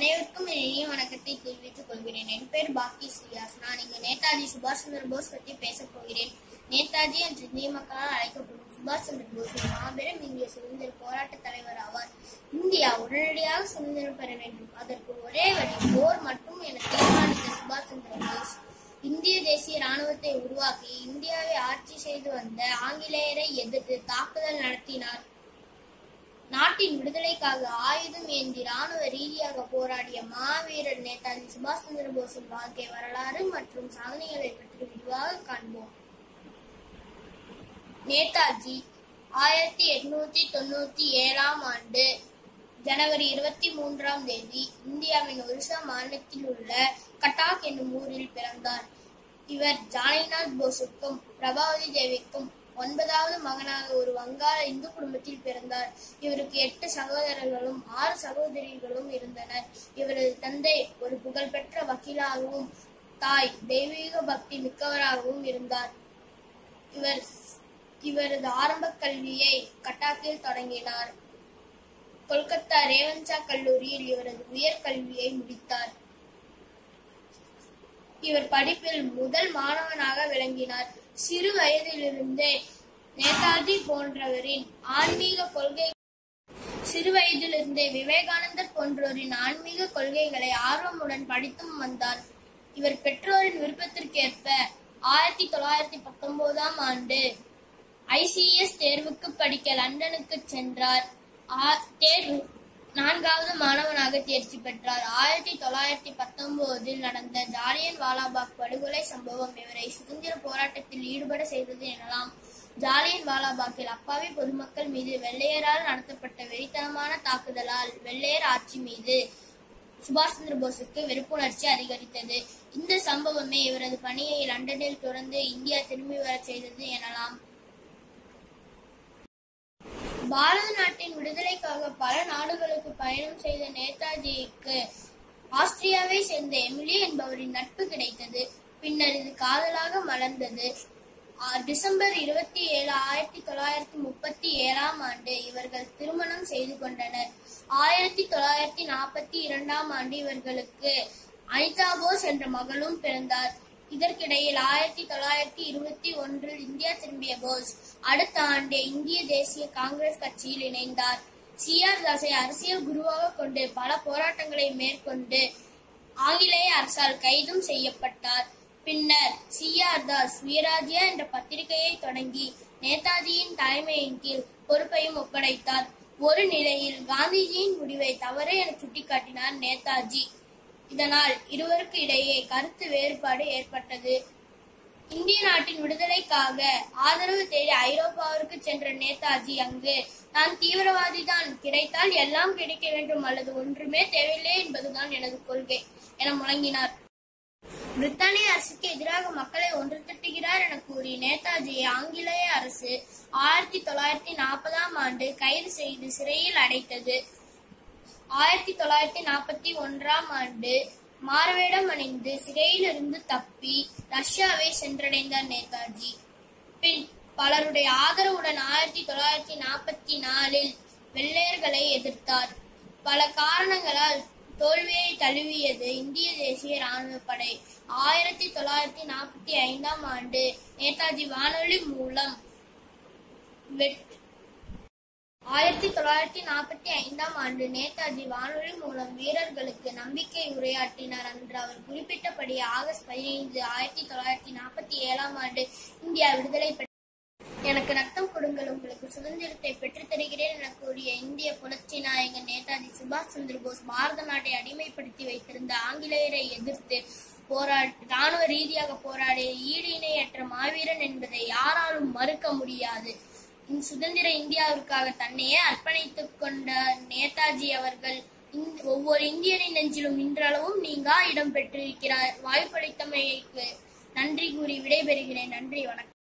அனைவருக்கும் என் இனிய வணக்கத்தை தெரிவித்துக் கொள்கிறேன் என் பேர் பாக்கி ஸ்ரீயாஸ் நான் இங்கு நேதாஜி சுபாஷ் சந்திர போஸ் பற்றி பேசப் போகிறேன் நேதாஜி என்று இந்திய மக்களால் அழைக்கப்படும் சுபாஷ் சந்திர போஸ் ஒரு மாபெரும் இந்திய சுதந்திர போராட்ட தலைவர் ஆவார் இந்தியா உடனடியாக சுதந்திரம் பெற வேண்டும் அதற்கு ஒரே வழி போர் மட்டும் என தீர்மானித்த சுபாஷ் சந்திர போஸ் இந்திய தேசிய ராணுவத்தை உருவாக்கி இந்தியாவை ஆட்சி செய்து வந்த ஆங்கிலேயரை எதிர்த்து தாக்குதல் நடத்தினார் நாட்டின் விடுதலைக்காக ஆயுதம் ஏந்தி ராணுவ ரீதியாக போராடிய மாவீரர் நேதாஜி சுபாஷ் சந்திர போஸின் வாழ்க்கை வரலாறு மற்றும் சாதனைகளை பற்றி விரிவாக காண்போம் நேதாஜி ஆயிரத்தி எட்நூத்தி தொண்ணூத்தி ஏழாம் ஆண்டு ஜனவரி இருபத்தி மூன்றாம் தேதி இந்தியாவின் ஒரிசா மாநிலத்தில் உள்ள கட்டாக் என்னும் ஊரில் பிறந்தார் இவர் ஜானிநாத் போஸுக்கும் பிரபாவதி தேவிக்கும் ஒன்பதாவது மகனாக ஒரு வங்காள இந்து குடும்பத்தில் பிறந்தார் இவருக்கு எட்டு சகோதரர்களும் ஆறு சகோதரிகளும் இருந்தனர் இவரது தந்தை ஒரு புகழ்பெற்ற வக்கீலாகவும் தாய் தெய்வீக பக்தி மிக்கவராகவும் இருந்தார் இவர் இவரது ஆரம்ப கல்வியை கட்டாக்கில் தொடங்கினார் கொல்கத்தா ரேவன்சா கல்லூரியில் இவரது உயர்கல்வியை முடித்தார் இவர் படிப்பில் முதல் மாணவனாக விளங்கினார் சிறு வயதிலிருந்தே நேதாஜி போன்றவரின் ஆன்மீக கொள்கை சிறு வயதிலிருந்தே விவேகானந்தர் போன்றோரின் ஆன்மீக கொள்கைகளை ஆர்வமுடன் படித்தும் வந்தார் இவர் பெற்றோரின் விருப்பத்திற்கேற்ப ஆயிரத்தி தொள்ளாயிரத்தி பத்தொன்பதாம் ஆண்டு ஐசிஎஸ் தேர்வுக்கு படிக்க லண்டனுக்கு சென்றார் ஆ- தேர்வு நான்காவது மாணவனாக தேர்ச்சி பெற்றார் ஆயிரத்தி தொள்ளாயிரத்தி பத்தொன்பதில் நடந்த ஜாலியன் வாலாபாக் படுகொலை சம்பவம் இவரை சுதந்திர போராட்டத்தில் ஈடுபட செய்தது எனலாம் ஜாலியன் வாலாபாக்கில் அப்பாவி பொதுமக்கள் மீது வெள்ளையரால் நடத்தப்பட்ட வெறித்தனமான தாக்குதலால் வெள்ளையர் ஆட்சி மீது சுபாஷ் சந்திர போஸுக்கு வெறுப்புணர்ச்சி அதிகரித்தது இந்த சம்பவமே இவரது பணியை லண்டனில் தொடர்ந்து இந்தியா திரும்பி வரச் செய்தது எனலாம் பாரத நாட்டின் விடுதலைக்காக பல நாடுகளுக்கு பயணம் செய்த நேதாஜிக்கு ஆஸ்திரியாவை சேர்ந்த எமிலி என்பவரின் நட்பு கிடைத்தது பின்னர் இது காதலாக மலர்ந்தது ஆ, டிசம்பர் இருபத்தி ஏழு ஆயிரத்தி தொள்ளாயிரத்தி முப்பத்தி ஏழாம் ஆண்டு இவர்கள் திருமணம் செய்து கொண்டனர் ஆயிரத்தி தொள்ளாயிரத்தி நாற்பத்தி இரண்டாம் ஆண்டு இவர்களுக்கு அனிதா போஸ் என்ற மகளும் பிறந்தார் இதற்கிடையில் ஆயிரத்தி தொள்ளாயிரத்தி இருபத்தி ஒன்றில் இந்தியா திரும்பிய போஸ் அடுத்த ஆண்டே இந்திய தேசிய காங்கிரஸ் கட்சியில் இணைந்தார் சி ஆர் தாஸை அரசியல் குருவாக கொண்டு பல போராட்டங்களை மேற்கொண்டு ஆங்கிலேய அரசால் கைதும் செய்யப்பட்டார் பின்னர் சி ஆர் தாஸ் வீராஜ்யா என்ற பத்திரிகையை தொடங்கி நேதாஜியின் தலைமையின் கீழ் பொறுப்பையும் ஒப்படைத்தார் ஒரு நிலையில் காந்திஜியின் முடிவை தவறு என சுட்டிக்காட்டினார் நேதாஜி இதனால் இருவருக்கு இடையே கருத்து வேறுபாடு ஏற்பட்டது இந்திய நாட்டின் விடுதலைக்காக ஆதரவு தேடி ஐரோப்பாவிற்கு சென்ற நேதாஜி அங்கு நான் தீவிரவாதிதான் கிடைத்தால் எல்லாம் கிடைக்க வேண்டும் அல்லது ஒன்றுமே தேவையில்லை என்பதுதான் எனது கொள்கை என முழங்கினார் பிரித்தானிய அரசுக்கு எதிராக மக்களை ஒன்று திட்டுகிறார் என கூறி நேதாஜியை ஆங்கிலேய அரசு ஆயிரத்தி தொள்ளாயிரத்தி நாற்பதாம் ஆண்டு கைது செய்து சிறையில் அடைத்தது ஆயிரத்தி தொள்ளாயிரத்தி நாற்பத்தி ஒன்றாம் ஆண்டு மாறுவேடம் அணிந்து சிறையிலிருந்து தப்பி ரஷ்யாவை சென்றடைந்தார் நேதாஜி பின் பலருடைய ஆதரவுடன் ஆயிரத்தி தொள்ளாயிரத்தி நாற்பத்தி நாலில் வெள்ளையர்களை எதிர்த்தார் பல காரணங்களால் தோல்வியை தழுவியது இந்திய தேசிய ராணுவ படை ஆயிரத்தி தொள்ளாயிரத்தி நாற்பத்தி ஐந்தாம் ஆண்டு நேதாஜி வானொலி மூலம் வெட்- ஆயிரத்தி தொள்ளாயிரத்தி நாற்பத்தி ஐந்தாம் ஆண்டு நேதாஜி வானொலி மூலம் வீரர்களுக்கு நம்பிக்கை உரையாற்றினார் அன்று அவர் குறிப்பிட்டபடி ஆகஸ்ட் பதினைந்து ஆயிரத்தி தொள்ளாயிரத்தி நாற்பத்தி ஏழாம் ஆண்டு இந்தியா விடுதலை பெற்றது எனக்கு ரத்தம் கொடுங்கள் உங்களுக்கு சுதந்திரத்தை பெற்றுத் தருகிறேன் என கூறிய இந்திய புரட்சி நாயகன் நேதாஜி சுபாஷ் சந்திர போஸ் பாரத நாட்டை அடிமைப்படுத்தி வைத்திருந்த ஆங்கிலேயரை எதிர்த்து போராடி ராணுவ ரீதியாக போராடிய ஈடு இணையற்ற மாவீரன் என்பதை யாராலும் மறுக்க முடியாது இந்த சுதந்திர இந்தியாவிற்காக தன்னையே அர்ப்பணித்துக் கொண்ட நேதாஜி அவர்கள் இந்த- ஒவ்வொரு இந்தியரின் நெஞ்சிலும் இன்றளவும் நீங்கா இடம் பெற்றிருக்கிறார் வாய்ப்பளித்தமைக்கு நன்றி கூறி விடைபெறுகிறேன் நன்றி வணக்கம்